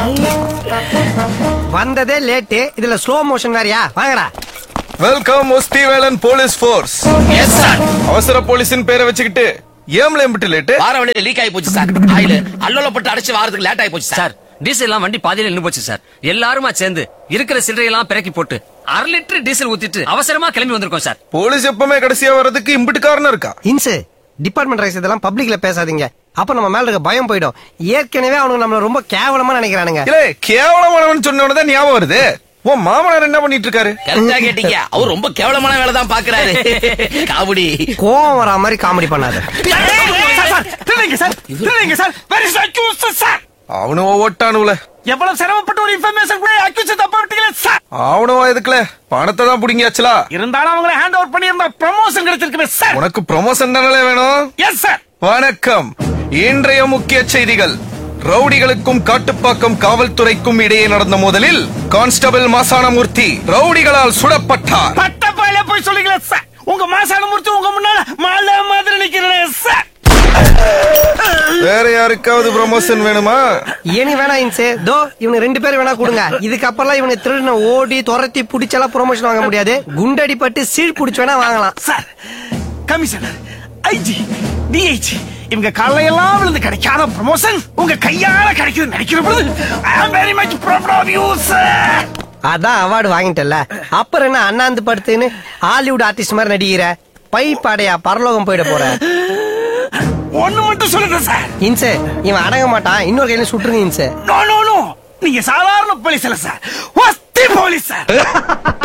வந்ததே லேட்டு இதுல slow motion வேறயா வாங்கடா welcome Musthivelan police force yes sir அவசர போலீஸின் பேரை வச்சுக்கிட்டு ஏம்ல எம்பிட்டு லேட்டு வார வழியில லீக் ஆகி போச்சு சார் ஆயில் அல்லோலப்பட்டு அடைச்சு வாரத்துக்கு லேட் ஆகி போச்சு சார் சார் டீசல் எல்லாம் வண்டி பாதியில நின்னு போச்சு சார் எல்லாருமா சேர்ந்து இருக்கிற சில்லறையெல்லாம் பிறக்கி போட்டு அரை லிட்டர் டீசல் ஊத்திட்டு அவசரமா கிளம்பி வந்திருக்கோம் சார் போலீஸ் எப்பவுமே கடைசியா வர்றதுக்கு இம்பிட்டு காரணம் இருக்கா இன்சு டிபார்ட்மெண்ட் ரைஸ் இதெல்லாம் பப்ளிக்ல பேசாதீங்க அப்ப நம்ம மேல இருக்க பயம் போயிடும் ஏற்கனவே அவனுங்க நம்மள ரொம்ப கேவலமா நினைக்கிறானுங்க இல்ல கேவலமானவன் சொன்ன உடனே ஞாபகம் வருது உன் மாமனார் என்ன பண்ணிட்டு இருக்காரு கரெக்டா கேட்டீங்க அவர் ரொம்ப கேவலமான வேலை தான் பாக்குறாரு காமெடி கோவம் வரா மாதிரி காமெடி பண்ணாத திருடுங்க சார் திருடுங்க சார் வெரி அக்யூஸ்ட் சார் அவனும் ஓட்டானுல எவ்வளவு சிரமப்பட்டு ஒரு இன்ஃபர்மேஷன் கூட அக்யூஸ் தப்பா விட்டீங்களே சார் அவனும் எதுக்குல பணத்தை தான் புடிங்கியாச்சுலா இருந்தாலும் அவங்களை ஹேண்ட் ஓவர் பண்ணி இருந்தா ப்ரமோஷன் கிடைச்சிருக்குமே சார் உனக்கு ப்ரொமோஷன் தானே வேணும் எஸ் சார் வணக்கம் இன்றைய முக்கிய செய்திகள் ரவுடிகளுக்கும் காட்டுப்பாக்கம் காவல்துறைக்கும் இடையே நடந்த மோதலில் கான்ஸ்டபிள் மாசானமூர்த்தி ரவுடிகளால் சுடப்பட்டார் பட்ட பாயில போய் சொல்லுங்களே சார் உங்க மாசான முடிச்சு உங்க முன்னால மாலை மாதிரி நிக்கிறேன் சார் வேற யாருக்காவது ப்ரமோஷன் வேணுமா இனி வேணா இன்சு தோ இவனு ரெண்டு பேரும் வேணா கொடுங்க இதுக்கப்புறம் இவனை திருடின ஓடி துரத்தி புடிச்செல்லாம் ப்ரொமோஷன் வாங்க முடியாது குண்டடி பட்டு சீழ் புடிச்சு வேணா வாங்கலாம் சார் கமிஷனர் ஐஜி டிஐஜி இவங்க காலையெல்லாம் விழுந்து கிடைக்காத ப்ரமோஷன் உங்க கையால கிடைக்குது நினைக்கிற பொழுது I am very much proud of you sir அதான் அவார்டு வாங்கிட்டல அப்புறம் என்ன அண்ணாந்து படுத்துன்னு ஹாலிவுட் ஆர்டிஸ்ட் மாதிரி நடிக்கிற பை பாடையா பரலோகம் போயிட போற ஒண்ணு மட்டும் சொல்லுங்க சார் இன்சு இவன் அடங்க மாட்டான் இன்னொரு கையில சுட்டுருங்க இன்சு நோ நோ நோ நீங்க சாதாரண போலீஸ் இல்ல சார் வஸ்தி போலீஸ் சார்